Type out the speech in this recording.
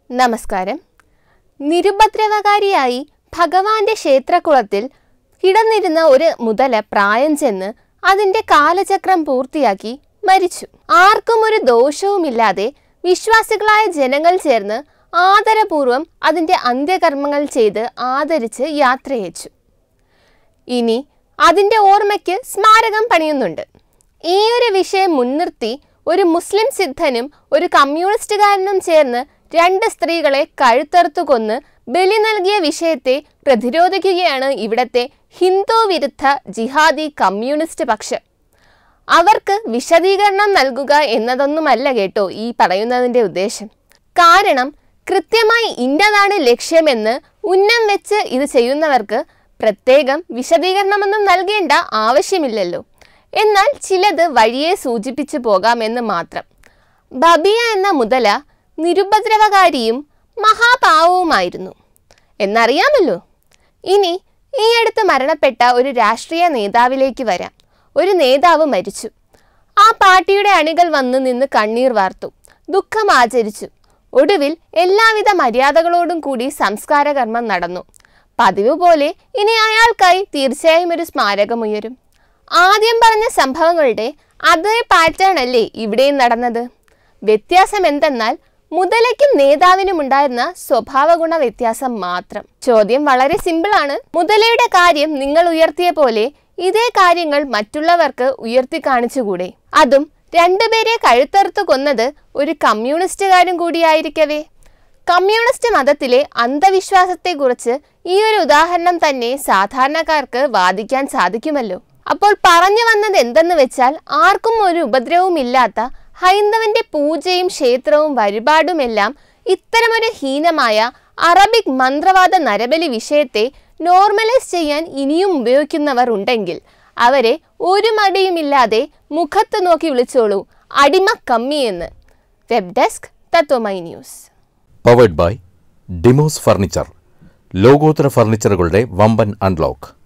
നമസ്കാരം നിരുപദ്രവകാരിയായി ഭഗവാന്റെ ക്ഷേത്രക്കുളത്തിൽ കിടന്നിരുന്ന ഒരു മുതല പ്രായം ചെന്ന് അതിന്റെ കാലചക്രം പൂർത്തിയാക്കി മരിച്ചു ആർക്കും ഒരു ദോഷവുമില്ലാതെ വിശ്വാസികളായ ജനങ്ങൾ ചേർന്ന് ആദരപൂർവം അതിന്റെ അന്ത്യകർമ്മങ്ങൾ ചെയ്ത് ആദരിച്ച് യാത്രയച്ചു ഇനി അതിന്റെ ഓർമ്മയ്ക്ക് സ്മാരകം പണിയുന്നുണ്ട് ഈ ഒരു വിഷയം മുൻനിർത്തി ഒരു മുസ്ലിം സിദ്ധനും ഒരു കമ്മ്യൂണിസ്റ്റുകാരനും ചേർന്ന് രണ്ട് സ്ത്രീകളെ കഴുത്തറുത്തു കൊന്ന് ബലി നൽകിയ വിഷയത്തെ പ്രതിരോധിക്കുകയാണ് ഇവിടത്തെ ഹിന്ദു വിരുദ്ധ ജിഹാദി കമ്മ്യൂണിസ്റ്റ് പക്ഷം അവർക്ക് വിശദീകരണം നൽകുക എന്നതൊന്നുമല്ല കേട്ടോ ഈ പറയുന്നതിൻ്റെ ഉദ്ദേശം കാരണം കൃത്യമായി ഇന്നതാണ് ലക്ഷ്യമെന്ന് ഉന്നം വെച്ച് ഇത് ചെയ്യുന്നവർക്ക് പ്രത്യേകം വിശദീകരണമൊന്നും നൽകേണ്ട ആവശ്യമില്ലല്ലോ എന്നാൽ ചിലത് വഴിയെ സൂചിപ്പിച്ചു പോകാമെന്ന് മാത്രം ബബിയ എന്ന മുതല നിരുപദ്രവകാരിയും മഹാപാവവുമായിരുന്നു എന്നറിയാമല്ലോ ഇനി ഈ അടുത്ത് മരണപ്പെട്ട ഒരു രാഷ്ട്രീയ നേതാവിലേക്ക് വരാം ഒരു നേതാവ് മരിച്ചു ആ പാർട്ടിയുടെ അണികൾ വന്ന് നിന്ന് കണ്ണീർ വാർത്തു ദുഃഖം ആചരിച്ചു ഒടുവിൽ എല്ലാവിധ മര്യാദകളോടും കൂടി സംസ്കാര കർമ്മം നടന്നു പതിവ് പോലെ ഇനി അയാൾക്കായി തീർച്ചയായും ഒരു സ്മാരകമുയരും ആദ്യം പറഞ്ഞ സംഭവങ്ങളുടെ അതേ പാറ്റേൺ അല്ലേ ഇവിടെയും നടന്നത് വ്യത്യാസം എന്തെന്നാൽ മുതലയ്ക്കും നേതാവിനും ഉണ്ടായിരുന്ന സ്വഭാവ ഗുണ വ്യത്യാസം മാത്രം ചോദ്യം വളരെ സിമ്പിളാണ് മുതലയുടെ കാര്യം നിങ്ങൾ ഉയർത്തിയ പോലെ ഇതേ കാര്യങ്ങൾ മറ്റുള്ളവർക്ക് ഉയർത്തി കാണിച്ചുകൂടെ അതും രണ്ടുപേരെ കഴുത്തറുത്തു കൊന്നത് ഒരു കമ്മ്യൂണിസ്റ്റുകാരും കൂടിയായിരിക്കവേ കമ്മ്യൂണിസ്റ്റ് മതത്തിലെ അന്ധവിശ്വാസത്തെക്കുറിച്ച് ഈ ഒരു ഉദാഹരണം തന്നെ സാധാരണക്കാർക്ക് വാദിക്കാൻ സാധിക്കുമല്ലോ അപ്പോൾ പറഞ്ഞു വന്നത് എന്തെന്ന് വെച്ചാൽ ആർക്കും ഒരു ഉപദ്രവവുമില്ലാത്ത ഹൈന്ദവന്റെ പൂജയും ക്ഷേത്രവും വഴിപാടുമെല്ലാം ഇത്തരമൊരു ഹീനമായ അറബിക് മന്ത്രവാദ നരബലി വിഷയത്തെ നോർമലൈസ് ചെയ്യാൻ ഇനിയും ഉപയോഗിക്കുന്നവർ ഉണ്ടെങ്കിൽ അവരെ ഒരു മടിയുമില്ലാതെ മുഖത്ത് നോക്കി വിളിച്ചോളൂ അടിമ കമ്മിയെന്ന് web desk Tatwamayi news powered by Demos furniture ലോകോത്തര ഫർണിച്ചറുകളുടെ വമ്പൻ അൺലോക്ക്